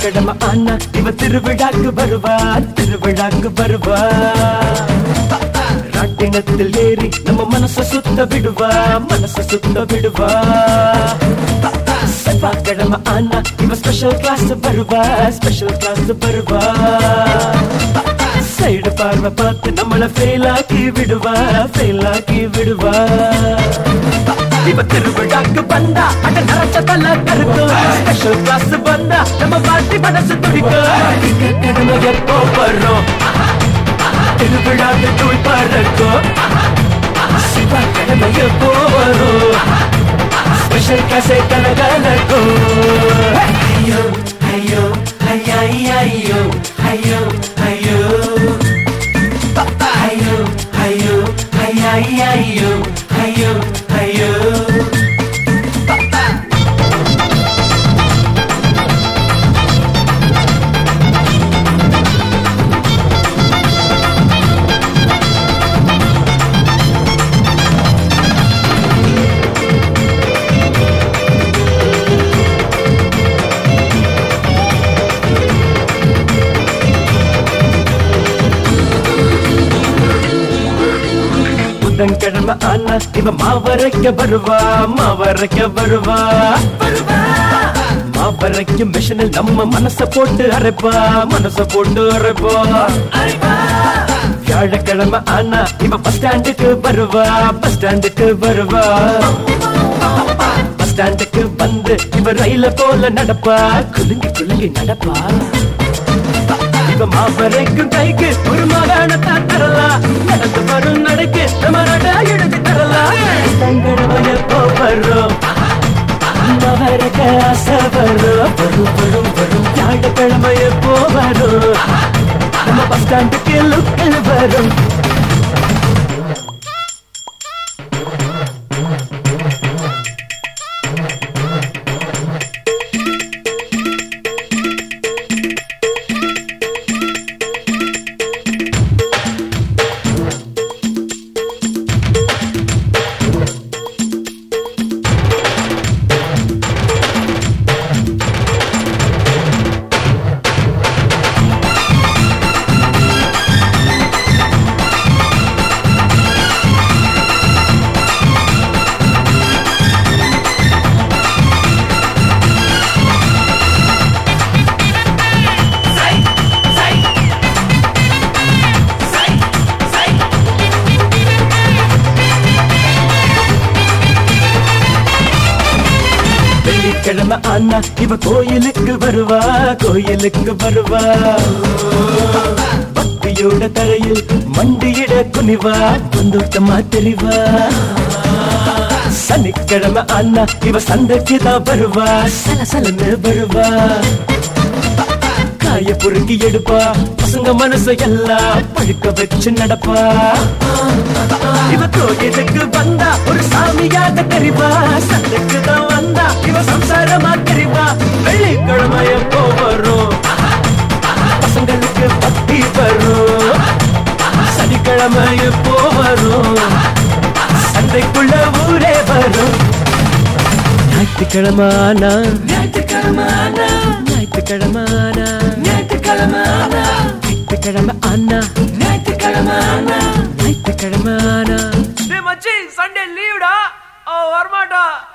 புதன்கிழமை ஆனா இவ திருவிழாக்கு வருவா திருவிழாக்கு வருவா ராட்டினத்தில் ஏறி நம்ம மனச சுத்த விடுவா மனச சுத்த விடுவா செவ்வாய்க்கிழமை ஆனா இவ ஸ்பெஷல் கிளாஸ் வருவா ஸ்பெஷல் கிளாஸ் வருவா சைடு பார்வை பார்த்து நம்மள ஃபெயில் ஆக்கி விடுவா ஃபெயில் ஆக்கி விடுவா இவ திருவிழாக்கு வந்தா அட நரச்ச தல கருக்கும் ஸ்பெஷல் கிளாஸ் வந்தா நம்ம பாட்டி மனசு துடிக்கும் கடமை எப்போ வரும் திருவிழாக்கு தூள் பறக்கும் சிவா கடமை எப்போ வரும் ஸ்பெஷல் கிளாஸே கனகனக்கும் ஐயோ ஐயோ ஐயா ஐயோ ஐயோ ஐயோ ஐயோ ஐயோ ஐயா ஐயோ ஐயோ ஐயோ புதன்கிழமை ஆனா இவ மாவரைக்க வருவா மாவரைக்க வருவா மாவரைக்கும் மிஷினில் நம்ம மனச போட்டு அரைப்பா மனச போட்டு அரைப்பா வியாழக்கிழமை ஆனா இவ பஸ் ஸ்டாண்டுக்கு வருவா பஸ் ஸ்டாண்டுக்கு வருவா பஸ் ஸ்டாண்டுக்கு வந்து இவ ரயில போல நடப்பா குலுங்கி குலுங்கி நடப்பா இவ மாவரைக்கும் கைக்கு ஒரு மாகாணத்தான் தரலாம் நடந்து வரும் நடைக்கு நம்ம நட எழுதி தரலாம் தங்கடவை எப்போ வரும் மாவரைக்க ஆசை வரும் வரும் வரும் வரும் வியாழக்கிழமை எப்போ வரும் நம்ம பஸ் ஸ்டாண்டுக்கு லுக்கில் வரும் வெள்ளிக்கிழமை ஆனா இவ கோயிலுக்கு வருவா கோயிலுக்கு வருவா பக்தியோட தரையில் மண்டியிட குனிவா பந்தோட்டமா தெரிவா சனிக்கிழமை ஆனா இவ சந்தைக்கு தான் வருவா சலசலன்னு வருவா காய பொறுக்கி எடுப்பா பசங்க மனசை எல்லாம் பழுக்க வச்சு நடப்பா இவ கோயிலுக்கு வந்தா ஒரு சாமியாக தெரிவா சந்தைக்கு தான் வந்தா இவ சம்சாரமா தெரிவா வெள்ளிக்கிழமை எப்போ வரும் பசங்களுக்கு பக்தி வரும் சனிக்கிழமை எப்போ வரும் சந்தைக்குள்ள ஊரே வரும் ஞாயிற்றுக்கிழமை ஆனா ஞாயிற்றுக்கிழமை ஆனா ஞாயிற்றுக்கிழமை ஆனா ஞாயிற்றுக்கிழமை ஆனா ஞாயிற்றுக்கிழமை ஆனா ஞாயிற்றுக்கிழமை ஆனா ஞாயிற்றுக்கிழமை ஆனா டேய் மச்சி சண்டே லீவ்டா அவ வரமாட்டா